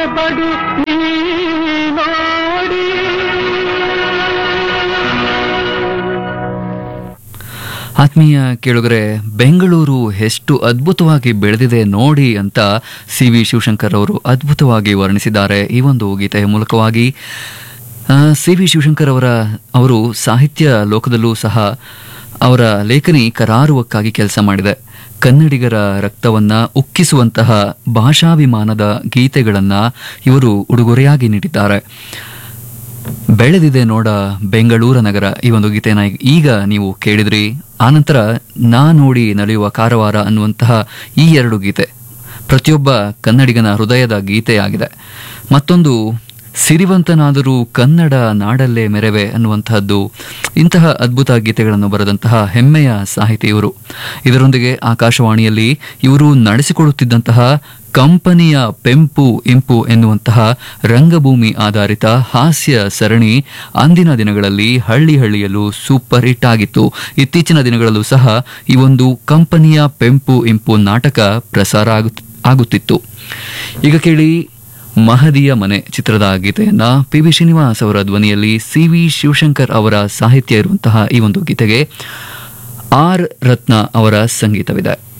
ಬಡು ನೀ ನೋಡಿ ಆತ್ಮೀಯ ಕೇಳುಗರೆ ಬೆಂಗಳೂರು ಎಷ್ಟು ಅದ್ಭುತವಾಗಿ ಬೆಳೆದಿದೆ ನೋಡಿ ಅಂತ ಸಿ ವಿ ಶಿವಶಂಕರ್ ಅವರು ಅದ್ಭುತವಾಗಿ ವರ್ಣಿಸಿದ್ದಾರೆ ಈ ಒಂದು ಗೀತೆಯ ಮೂಲಕವಾಗಿ ಸಿ ವಿ ಶಿವಶಂಕರ್ ಅವರ ಅವರು ಸಾಹಿತ್ಯ ಲೋಕದಲ್ಲೂ ಸಹ ಅವರ ಲೇಖನಿ ಕರಾರುವಕ್ಕಾಗಿ ಕೆಲಸ ಮಾಡಿದೆ ಕನ್ನಡಿಗರ ರಕ್ತವನ್ನ ಉಕ್ಕಿಸುವಂತಹ ಭಾಷಾಭಿಮಾನದ ಗೀತೆಗಳನ್ನ ಇವರು ಉಡುಗೊರೆಯಾಗಿ ನೀಡಿದ್ದಾರೆ ಬೆಳೆದಿದೆ ನೋಡ ಬೆಂಗಳೂರ ನಗರ ಈ ಒಂದು ಗೀತೆನ ಈಗ ನೀವು ಕೇಳಿದ್ರಿ ಆನಂತರ ನಾ ನೋಡಿ ನಲಿಯುವ ಕಾರವಾರ ಅನ್ನುವಂತಹ ಈ ಎರಡು ಗೀತೆ ಪ್ರತಿಯೊಬ್ಬ ಕನ್ನಡಿಗನ ಹೃದಯದ ಗೀತೆಯಾಗಿದೆ ಮತ್ತೊಂದು ಸಿರಿವಂತನಾದರೂ ಕನ್ನಡ ನಾಡಲ್ಲೇ ಮೆರವೆ ಅನ್ನುವಂತಹದ್ದು ಇಂತಹ ಅದ್ಭುತ ಗೀತೆಗಳನ್ನು ಬರೆದಂತಹ ಹೆಮ್ಮೆಯ ಸಾಹಿತಿ ಇವರು ಇದರೊಂದಿಗೆ ಆಕಾಶವಾಣಿಯಲ್ಲಿ ಇವರು ನಡೆಸಿಕೊಡುತ್ತಿದ್ದಂತಹ ಕಂಪನಿಯ ಪೆಂಪು ಇಂಪು ಎನ್ನುವಂತಹ ರಂಗಭೂಮಿ ಆಧಾರಿತ ಹಾಸ್ಯ ಸರಣಿ ಅಂದಿನ ದಿನಗಳಲ್ಲಿ ಹಳ್ಳಿ ಹಳ್ಳಿಯಲ್ಲೂ ಸೂಪರ್ ಹಿಟ್ ಆಗಿತ್ತು ಇತ್ತೀಚಿನ ದಿನಗಳಲ್ಲೂ ಸಹ ಈ ಒಂದು ಕಂಪನಿಯ ಪೆಂಪು ಇಂಪು ನಾಟಕ ಪ್ರಸಾರ ಆಗುತ್- ಆಗುತ್ತಿತ್ತು ಈಗ ಕೇಳಿ ಮಹದಿಯ ಮನೆ ಚಿತ್ರದ ಗೀತೆಯನ್ನ ಪಿ ವಿ ಶ್ರೀನಿವಾಸ್ ಅವರ ಧ್ವನಿಯಲ್ಲಿ ಸಿ ವಿ ಶಿವಶಂಕರ್ ಅವರ ಸಾಹಿತ್ಯ ಇರುವಂತಹ ಈ ಒಂದು ಗೀತೆಗೆ ಆರ್ ರತ್ನ ಅವರ ಸಂಗೀತವಿದೆ